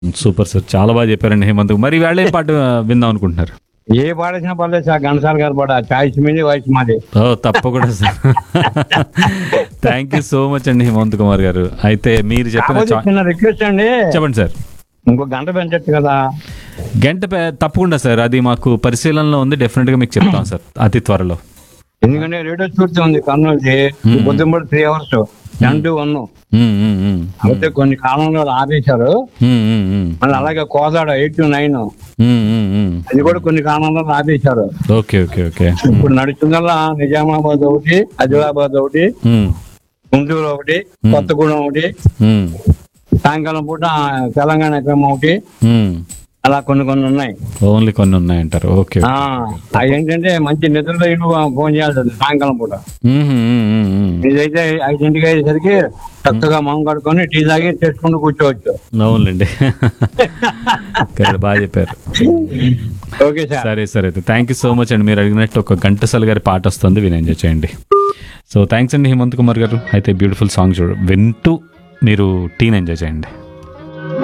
Super sir చాలా బాగా చెప్పారండి హేమంత్ మరి వేళ ఏం పాట విందాం అనుకుంటున్నారు ఏ పాడేసినా పర్లేదు సార్ ఘనసాల గారు పాట చాయిస్ మీది వయసు మాది ఓ తప్పకుండా sir thank you so much అండి హేమంత్ కుమార్ గారు అయితే మీరు చెప్పిన కాకపోతే చా- చిన్న రిక్వెస్ట్ అండి చెప్పండి సార్ ఇంకో గంట పెంచచ్చు కదా గంట పే- తప్పకుండా సార్ అది మాకు పరిశీలనలో ఉంది డెఫినెట్ గా మీకు చెప్తాం సార్ అతి త్వరలో ఎందుకంటే రేడియో స్ఫూర్తి ఉంది కర్నూలుకి పొద్దున్న three hours ten to one ఉమ్, ఉమ్, ఉమ్. అయితే కొన్ని కాలంలో ఆపేశారు ఉమ్, ఉమ్, ఉమ్. మళ్ళీ అలాగే కోదాడ ఎయిట్ టు నైన్ ఉమ్, ఉమ్, ఉమ్. అది కూడా కొన్ని కాలంలో ఆపేశారు ఓకే ఓకే ఓకే ఇప్పుడు నడుస్తుందల్లా నిజామాబాద్ ఒకటి ఆదిలాబాద్ ఒకటి ఉమ్, గుంటూరు ఒకటి కొత్తగూడెం ఒకటి ఉమ్, సాయంకాలం పూట తెలంగాణ ఎఫ్ఎం ఒకటి ఉమ్. అలా కొన్ని కొన్ని ఉన్నాయి ఓన్లీ కొన్ని ఉన్నాయంటారు ఓకే ఆ, అవి ఏంటంటే మంచి నిద్రలో ఇల్లు ఫోన్ చేయాల్సి వస్తుంది సాయంకాలం పూట ఉమ్, ఉమ్, ఉమ్, ఉమ్. ఇదైతే ఐదింటికి అయ్యేసరికి చక్కగా మొహం కడుక్కొని టీ తాగి చేసుకుంటూ కూర్చోవచ్చు అవునులేండి కరెక్ట్, బాగా చెప్పారు ఓకే సార్ సరే సరే అయితే థ్యాంక్ యూ సో మచ్ అండి మీరు అడిగినట్టు ఒక ఘంటసాల గారి పాట వస్తుంది విని ఎంజాయ్ చేయండి సో థ్యాంక్స్ అండి హేమంత్ కుమార్ గారు అయితే బ్యూటిఫుల్ సాంగ్ చూడ వింటూ మీరు టీన్ ఎంజాయ్ చేయండి